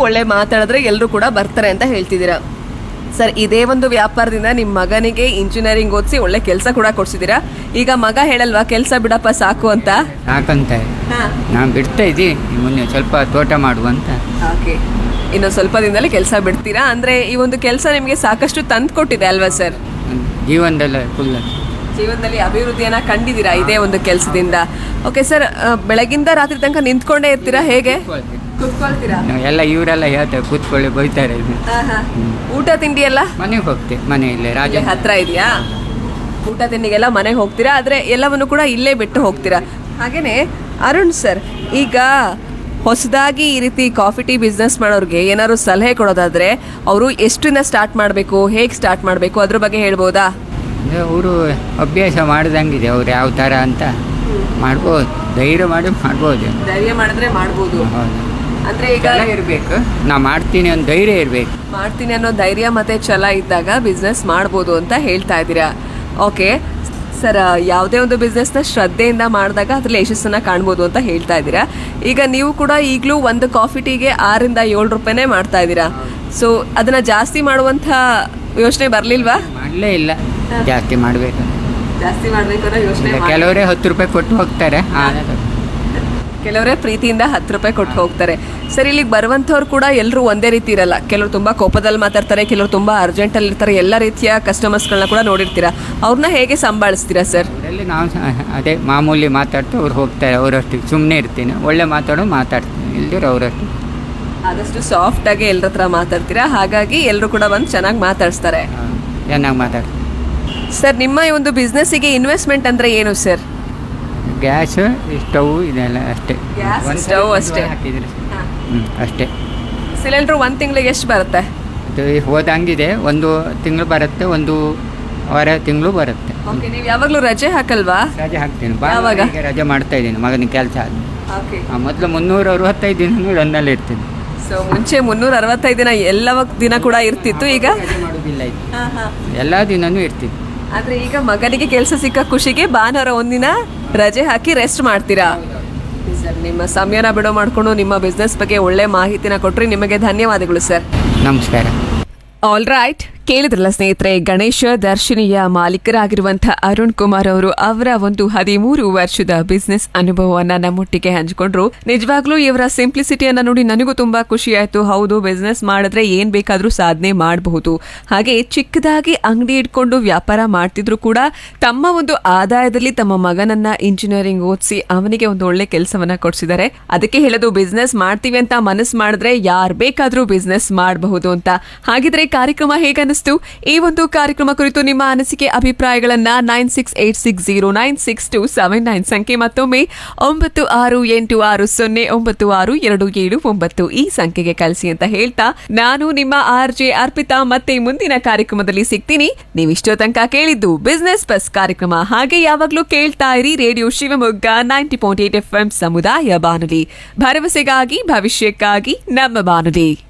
ಒಳ್ಳೆ ಮಾತಾಡಿದ್ರೆ ಎಲ್ಲರೂ ಕೂಡ ಬರ್ತಾರೆ ಅಂತ ಹೇಳ್ತಿದ್ದೀರಾ ಸರ್ ಇದೇ ಒಂದು ವ್ಯಾಪಾರದಿಂದ ನಿಮ್ಮ ಮಗನಿಗೆ ಇಂಜಿನಿಯರಿಂಗ್ ಓದಿಸಿ ಒಳ್ಳೆ ಕೆಲಸ ಕೂಡ ಕೊಡ್ಸಿದ್ದೀರಾ ಈಗ ಮಗ ಹೇಳಲ್ವಾ ಕೆಲಸ ಬಿಡಪ್ಪ ಸಾಕು ಅಂತ ಸಾಕಂತ ನಾನು ಬಿಡ್ತಾ ಇದ್ದೀನಿ ಮೊನ್ನೆ ಸ್ವಲ್ಪ ತೋಟ ಮಾಡುವಂತ ಓಕೆ ಇನ್ನು ಸ್ವಲ್ಪ ದಿನದಲ್ಲಿ ಕೆಲಸ ಬಿಡ್ತೀರಾ ಅಂದ್ರೆ ಈ ಒಂದು ಕೆಲಸ ನಿಮಗೆ ಸಾಕಷ್ಟು ತಂದು ಕೊಟ್ಟಿದೆ ಅಲ್ವಾ ಸರ್ ಜೀವನದಲ್ಲ ಫುಲ್ ಜೀವನದಲ್ಲಿ ಅಭಿವೃದ್ಧಿಯನ್ನ ಕಂಡಿದ್ದೀರಾ ಇದೇ ಒಂದು ಕೆಲಸದಿಂದ ಓಕೆ ಸರ್ ಬೆಳಗಿಂದ ರಾತ್ರಿ ತನಕ ನಿಂತ್ಕೊಂಡೇ ಇರ್ತೀರಾ ಹೇಗೆ ಕುತ್ಕೊಳ್ತೀರಾ ಎಲ್ಲ ಇವರೆಲ್ಲ ಹೇಳ್ತಾರೆ ಕೂತ್ಕೊಳ್ಳಿ ಬೈತಾರೆ ಊಟ ತಿಂಡಿ ಎಲ್ಲ ಮನೆಗೆ ಹೋಗ್ತೆ ಮನೆಯಲ್ಲೇ ರಾಜ ಇಲ್ಲೇ ಹತ್ರ ಇದೆಯಾ ಊಟ ತಿಂಡಿಗೆಲ್ಲ ಮನೆಗೆ ಹೋಗ್ತೀರಾ ಆದ್ರೆ ಎಲ್ಲವನ್ನು ಕೂಡ ಇಲ್ಲೇ ಬಿಟ್ಟು ಹೋಗ್ತೀರಾ ಹಾಗೇನೆ ಅರುಣ್ ಸರ್ ಈಗ ಹೊಸದಾಗಿ ಈ ರೀತಿ ಕಾಫಿ ಟೀ ಬಿಸ್ನೆಸ್ ಮಾಡೋರಿಗೆ ಏನಾದ್ರು ಸಲಹೆ ಕೊಡೋದಾದ್ರೆ ಅವರು ಎಷ್ಟರಿಂದ ಸ್ಟಾರ್ಟ್ ಮಾಡಬೇಕು ಹೇಗೆ ಸ್ಟಾರ್ಟ್ ಮಾಡಬೇಕು ಅದ್ರ ಬಗ್ಗೆ ಹೇಳ್ಬೋದಾ ಅವರು ಅಭ್ಯಾಸ ಮಾಡ್ದಂಗಿದೆ ಅವ್ರು ಯಾವ ಥರ ಅಂತ ಮಾಡ್ಬೋದು ಧೈರ್ಯ ಮಾಡಿ ಮಾಡ್ಬೋದು ಧೈರ್ಯ ಮಾಡಿದ್ರೆ ಮಾಡ್ಬೋದು ಹೌದು ಅಂದ್ರೆ ಈಗ ಛಲ ಇರಬೇಕು ನಾ ಮಾಡ್ತೀನಿ ಅಂತ ಧೈರ್ಯ ಇರಬೇಕು ಮಾಡ್ತೀನಿ ಅನ್ನೋ ಧೈರ್ಯ ಮತ್ತೆ ಛಲ ಇದ್ದಾಗ ಬಿಸ್ನೆಸ್ ಮಾಡ್ಬೋದು ಅಂತ ಹೇಳ್ತಾ ಇದ್ದೀರಾ ಓಕೆ ಸರ್ ಯಾವುದೇ ಒಂದು ಬಿಸ್ನೆಸ್ನ ಶ್ರದ್ಧೆಯಿಂದ ಮಾಡಿದಾಗ ಅದ್ರಲ್ಲಿ ಯಶಸ್ಸನ್ನ ಕಾಣ್ಬೋದು ಅಂತ ಹೇಳ್ತಾ ಇದ್ದೀರಾ ಈಗ ನೀವು ಕೂಡ ಈಗಲೂ ಒಂದು ಕಾಫಿ ಟೀಗೆ ಆರಿಂದ ಏಳು ರೂಪಾಯಿನೇ ಮಾಡ್ತಾ ಇದ್ದೀರಾ ಸೊ ಅದನ್ನ ಜಾಸ್ತಿ ಮಾಡುವಂಥ ಯೋಚನೆ ಬರಲಿಲ್ವಾ ಮಾಡಲೇ ಇಲ್ಲ ಜಾಸ್ತಿ ಮಾಡಬೇಕು ಜಾಸ್ತಿ ಮಾಡಬೇಕು ಅನ್ನೋ ಯೋಚನೆ ಕೆಲವರೇ ಹತ್ತು ರೂಪಾಯಿ ಕೊಟ್ಟು ಹೋಗ್ತಾರೆ ಆ, ಕೆಲವರೇ ಪ್ರೀತಿಯಿಂದ ಹತ್ತು ರೂಪಾಯಿ ಕೊಟ್ಟು ಹೋಗ್ತಾರೆ ಸರ್ ಇಲ್ಲಿಗೆ ಬರುವಂಥವ್ರು ಕೂಡ ಎಲ್ಲರೂ ಒಂದೇ ರೀತಿ ಇರಲ್ಲ ಕೆಲವರು ತುಂಬ ಕೋಪದಲ್ಲಿ ಮಾತಾಡ್ತಾರೆ ಕೆಲವರು ತುಂಬ ಅರ್ಜೆಂಟಲ್ಲಿ ಇರ್ತಾರೆ ಎಲ್ಲ ರೀತಿಯ ಕಸ್ಟಮರ್ಸ್ಗಳನ್ನ ಕೂಡ ನೋಡಿರ್ತೀರಾ ಅವ್ರನ್ನ ಹೇಗೆ ಸಂಭಾಳಿಸ್ತೀರಾ ಸರ್ ಅವರಲ್ಲಿ ನಾವು ಸಹ ಅದೇ ಮಾಮೂಲಿ ಮಾತಾಡ್ತಾ ಅವ್ರು ಹೋಗ್ತಾರೆ ಅವರಷ್ಟು ಸುಮ್ಮನೆ ಇರ್ತೀನಿ ಒಳ್ಳೆ ಮಾತಾಡೋ ಮಾತಾಡ್ತೀನಿ ಇಲ್ದಿರೋ ಅವರಷ್ಟು ಆದಷ್ಟು ಸಾಫ್ಟಾಗಿ ಎಲ್ಲರ ಹತ್ರ ಮಾತಾಡ್ತೀರಾ ಹಾಗಾಗಿ ಎಲ್ಲರೂ ಕೂಡ ಬಂದು ಚೆನ್ನಾಗಿ ಮಾತಾಡಿಸ್ತಾರೆ ಚೆನ್ನಾಗಿ ಮಾತಾಡ್ತೀನಿ ಸರ್ ನಿಮ್ಮ ಈ ಒಂದು ಬಿಸ್ನೆಸ್ಸಿಗೆ ಇನ್ವೆಸ್ಟ್ಮೆಂಟ್ ಅಂದರೆ ಏನು ಸರ್ ಗ್ಯಾಸ್ ಸ್ಟವ್ ಇದೆಲ್ಲ ಅಷ್ಟೇ Gas, ಒಂದ್ stove ಸಲ ಅಷ್ಟೇ. ಹಾಕಿದ್ರೆ ಹ್ಞೂ ಅಷ್ಟೇ ಸಿಲಿಂಡ್ರು ಒಂದು ತಿಂಗಳಿಗೆ ಎಷ್ಟು ಬರುತ್ತೆ ಅದು ಹೋದಂಗಿದೆ ಒಂದು ತಿಂಗಳು ಬರುತ್ತೆ ಒಂದು ವಾರ ತಿಂಗಳು ಬರುತ್ತೆ ಓಕೆ ನೀವು ಯಾವಾಗಲೂ ರಜೆ ಹಾಕಲ್ವಾ ರಜೆ ಹಾಕ್ತೀನಿ ಯಾವಾಗ? ಭಾನುವಾರ ರಜೆ ಮಾಡ್ತಾ ಇದ್ದೀನಿ ಮಗನ ಕೆಲಸ ಆದ ಓಕೆ ಮೊದಲು ಮುನ್ನೂರ ಅರವತ್ತೈದು ದಿನ ರನ್ನಲ್ಲಿ ಇರ್ತೀನಿ ಸೊ ಮುಂಚೆ ಮುನ್ನೂರ ಅರವತ್ತೈದು ದಿನ ಎಲ್ಲ ದಿನ ಕೂಡ ಇರ್ತಿತ್ತು ಈಗ ರಜೆ ಮಾಡೋದಿಲ್ಲ ಇದು ಎಲ್ಲ ದಿನನೂ ಇರ್ತೀನಿ ಆದ್ರೆ ಈಗ ಮಗನಿಗೆ ಕೆಲಸ ಸಿಕ್ಕ ಖುಷಿಗೆ ಭಾನುವಾರ ಒಂದಿನ ರಜೆ ಹಾಕಿ ರೆಸ್ಟ್ ಮಾಡ್ತೀರಾ ಸರ್ ನಿಮ್ಮ ಸಮಯನ ಬಿಡೋ ಮಾಡ್ಕೊಂಡು ನಿಮ್ಮ ಬಿಸ್ನೆಸ್ ಬಗ್ಗೆ ಒಳ್ಳೆ ಮಾಹಿತಿನ ಕೊಟ್ರಿ ನಿಮಗೆ ಧನ್ಯವಾದಗಳು ಸರ್ ನಮಸ್ಕಾರ ಆಲ್ ರೈಟ್ ಕೇಳಿದ್ರಲ್ಲ ಸ್ನೇಹಿತರೆ ಗಣೇಶ ದರ್ಶಿನಿಯ ಮಾಲೀಕರಾಗಿರುವಂತಹ ಅರುಣ್ ಕುಮಾರ್ ಅವರು ಅವರ ಒಂದು ಹದಿಮೂರು ವರ್ಷದ ಬಿಸ್ನೆಸ್ ಅನುಭವವನ್ನ ನಮ್ಮೊಟ್ಟಿಗೆ ಹಂಚಿಕೊಂಡ್ರು ನಿಜವಾಗ್ಲೂ ಇವರ ಸಿಂಪ್ಲಿಸಿಟಿಯನ್ನ ನೋಡಿ ನನಗೂ ತುಂಬಾ ಖುಷಿ ಆಯ್ತು ಹೌದು ಬಿಸ್ನೆಸ್ ಮಾಡಿದ್ರೆ ಏನ್ ಬೇಕಾದ್ರೂ ಸಾಧನೆ ಮಾಡಬಹುದು ಹಾಗೆ ಚಿಕ್ಕದಾಗಿ ಅಂಗಡಿ ಇಟ್ಕೊಂಡು ವ್ಯಾಪಾರ ಮಾಡ್ತಿದ್ರು ಕೂಡ ತಮ್ಮ ಒಂದು ಆದಾಯದಲ್ಲಿ ತಮ್ಮ ಮಗನನ್ನ ಇಂಜಿನಿಯರಿಂಗ್ ಓದಿಸಿ ಅವನಿಗೆ ಒಂದು ಒಳ್ಳೆ ಕೆಲಸವನ್ನ ಕೊಡ್ಸಿದ್ದಾರೆ ಅದಕ್ಕೆ ಹೇಳೋದು ಬಿಸ್ನೆಸ್ ಮಾಡ್ತೀವಿ ಅಂತ ಮನಸ್ಸು ಮಾಡಿದ್ರೆ ಯಾರ್ ಬೇಕಾದ್ರೂ ಬಿಸ್ನೆಸ್ ಮಾಡಬಹುದು ಅಂತ ಹಾಗಿದ್ರೆ ಕಾರ್ಯಕ್ರಮ ಹೇಗನ್ನಿಸ್ತು ಈ ಒಂದು ಕಾರ್ಯಕ್ರಮ ಕುರಿತು ನಿಮ್ಮ ಅನಿಸಿಕೆ ಅಭಿಪ್ರಾಯಗಳನ್ನ nine six eight six zero nine six two seven nine ಸಂಖ್ಯೆ ಮತ್ತೊಮ್ಮೆ ಒಂಬತ್ತು ಆರು ಎಂಟು ಆರು ಸೊನ್ನೆ ಒಂಬತ್ತು ಆರು ಎರಡು ಏಳು ಒಂಬತ್ತು ಈ ಸಂಖ್ಯೆಗೆ ಕಳಿಸಿ ಅಂತ ಹೇಳ್ತಾ ನಾನು ನಿಮ್ಮ ಆರ್ ಜೆ ಅರ್ಪಿತಾ ಮತ್ತೆ ಮುಂದಿನ ಕಾರ್ಯಕ್ರಮದಲ್ಲಿ ಸಿಗ್ತೀನಿ ನೀವು ಇಷ್ಟೋ ತನಕ ಕೇಳಿದ್ದು ಬಿಸ್ನೆಸ್ ಬಸ್ ಕಾರ್ಯಕ್ರಮ ಹಾಗೆ ಯಾವಾಗ್ಲೂ ಕೇಳ್ತಾ ಇರಿ radio Shivamogga ninety point eight F M ಸಮುದಾಯ ಬಾನುಲಿ ಭರವಸೆಗಾಗಿ ಭವಿಷ್ಯಕ್ಕಾಗಿ ನಮ್ಮ ಬಾನುಲಿ